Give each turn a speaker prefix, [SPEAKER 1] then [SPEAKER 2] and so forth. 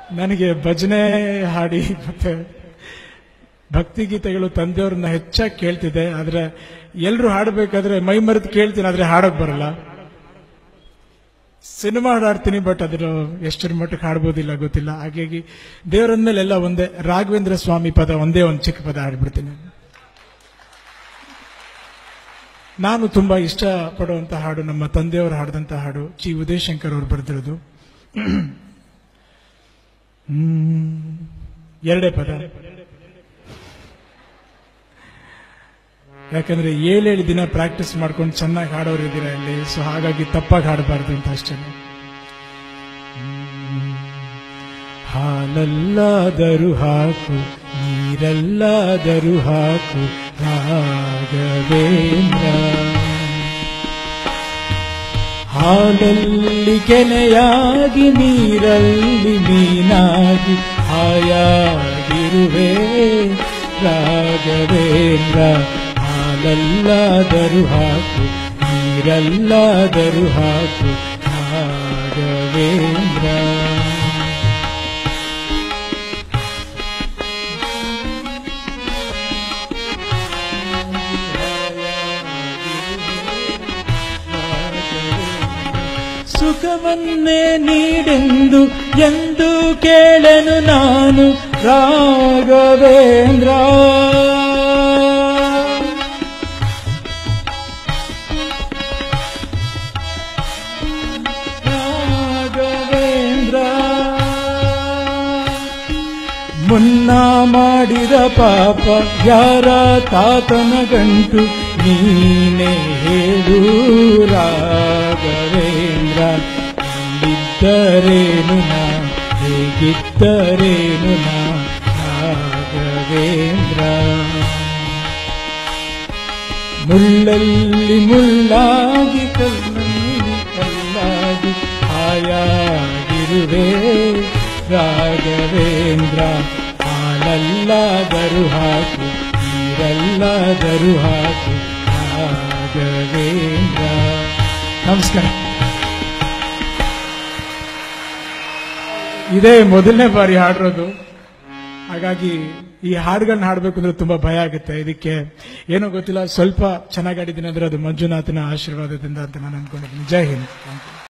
[SPEAKER 1] ನನಗೆ ಭಜನೆ ಹಾಡಿ ಮತ್ತೆ ಭಕ್ತಿಗೀತೆಗಳು ತಂದೆಯವ್ರನ್ನ ಹೆಚ್ಚಾಗಿ ಕೇಳ್ತಿದ್ದೆ ಆದ್ರೆ ಎಲ್ರು ಹಾಡಬೇಕಾದ್ರೆ ಮೈ ಮರೆತು ಕೇಳ್ತೀನಿ ಆದ್ರೆ ಹಾಡಕ್ ಬರಲ್ಲ ಸಿನಿಮಾ ಹಾಡ್ತೀನಿ ಬಟ್ ಅದ್ರ ಎಷ್ಟರ ಮಟ್ಟಕ್ಕೆ ಹಾಡ್ಬೋದಿಲ್ಲ ಗೊತ್ತಿಲ್ಲ ಹಾಗಾಗಿ ದೇವರಂದ್ಮೇಲೆ ಎಲ್ಲ ಒಂದೇ ರಾಘವೇಂದ್ರ ಸ್ವಾಮಿ ಪದ ಒಂದೇ ಒಂದು ಚಿಕ್ಕ ಪದ ಹಾಡ್ಬಿಡ್ತೀನಿ ನಾನು ತುಂಬಾ ಇಷ್ಟ ಪಡುವಂತ ಹಾಡು ನಮ್ಮ ತಂದೆಯವರು ಹಾಡಿದಂತ ಹಾಡು ಚಿ ಉದಯಶಂಕರ್ ಅವರು ಬರೆದಿರೋದು ಹ್ಮ್. ಎರಡೇ ಪದ ಯಾಕಂದ್ರೆ ಏಳೇಳು ದಿನ ಪ್ರಾಕ್ಟೀಸ್ ಮಾಡ್ಕೊಂಡು ಚೆನ್ನಾಗಿ ಹಾಡೋರು ಇದ್ದೀರಾ ಇಲ್ಲಿ ಸೊ ಹಾಗಾಗಿ ತಪ್ಪಾಗಿ ಹಾಡಬಾರ್ದು ಅಂತ ಅಷ್ಟೇ ಹಾಲಲ್ಲಾದರೂ ಹಾಕು ನೀರಲ್ಲಾದರೂ ಹಾಕು ರಾಘವೇಂದ್ರ ಹಾಲಲ್ಲಿ ಕೆನೆಯಾಗಿ ನೀರಲ್ಲಿ ಮೀನಾಗಿ ಹಾಯಾಗಿರುವೆ ರಾಘವೇಂದ್ರ ಹಾಲಲ್ಲಾದರೂ ಹಾಕು ನೀರಲ್ಲಾದರೂ ಹಾಕು ರಾಘವೇಂದ್ರ ಸುಖವನ್ನೇ ನೀಡೆಂದು ಎಂದು ಕೇಳನು ನಾನು ರಾಘವೇಂದ್ರ ರಾಘವೇಂದ್ರ ಮುನ್ನ ಮಾಡಿದ ಪಾಪ ಯಾರ ತಾತನ ಗಂಟು ನೀನೇ ಹೇಳು ರಾಘವೇಂದ್ರ ಇಲ್ಲಿದ್ದರೇನು ನಾ ಹೇಗಿದ್ದರೇನು ನಾ ರಾಘವೇಂದ್ರ ಮುಳ್ಳಲ್ಲಿ ಮುಳ್ಳಾಗಿ ಕಲ್ಲಲ್ಲಿ ಕಲ್ಲಾಗಿ ಹಾಯಾಗಿರುವೆ ರಾಘವೇಂದ್ರ ಹಾಲಲ್ಲಾದರೂ ಹಾಕು ನೀರಲ್ಲಾದರೂ ಹಾಕು ರಾಘವೇಂದ್ರ ನಮಸ್ಕಾರ ಇದೇ ಮೊದಲನೇ ಬಾರಿ ಹಾಡಿರೋದು ಹಾಗಾಗಿ ಈ ಹಾಡುಗಳನ್ನ ಹಾಡಬೇಕು ಅಂದ್ರೆ ತುಂಬಾ ಭಯ ಆಗುತ್ತೆ ಇದಕ್ಕೆ ಏನೋ ಗೊತ್ತಿಲ್ಲ ಸ್ವಲ್ಪ ಚೆನ್ನಾಗಿ ಆಡಿದ್ದೀನಿ ಅಂದ್ರೆ ಅದು ಮಂಜುನಾಥನ ಆಶೀರ್ವಾದದಿಂದ ಅಂತ ನಾನು ಅನ್ಕೊಂಡಿದ್ದೀನಿ ಜೈ ಹಿಂದ್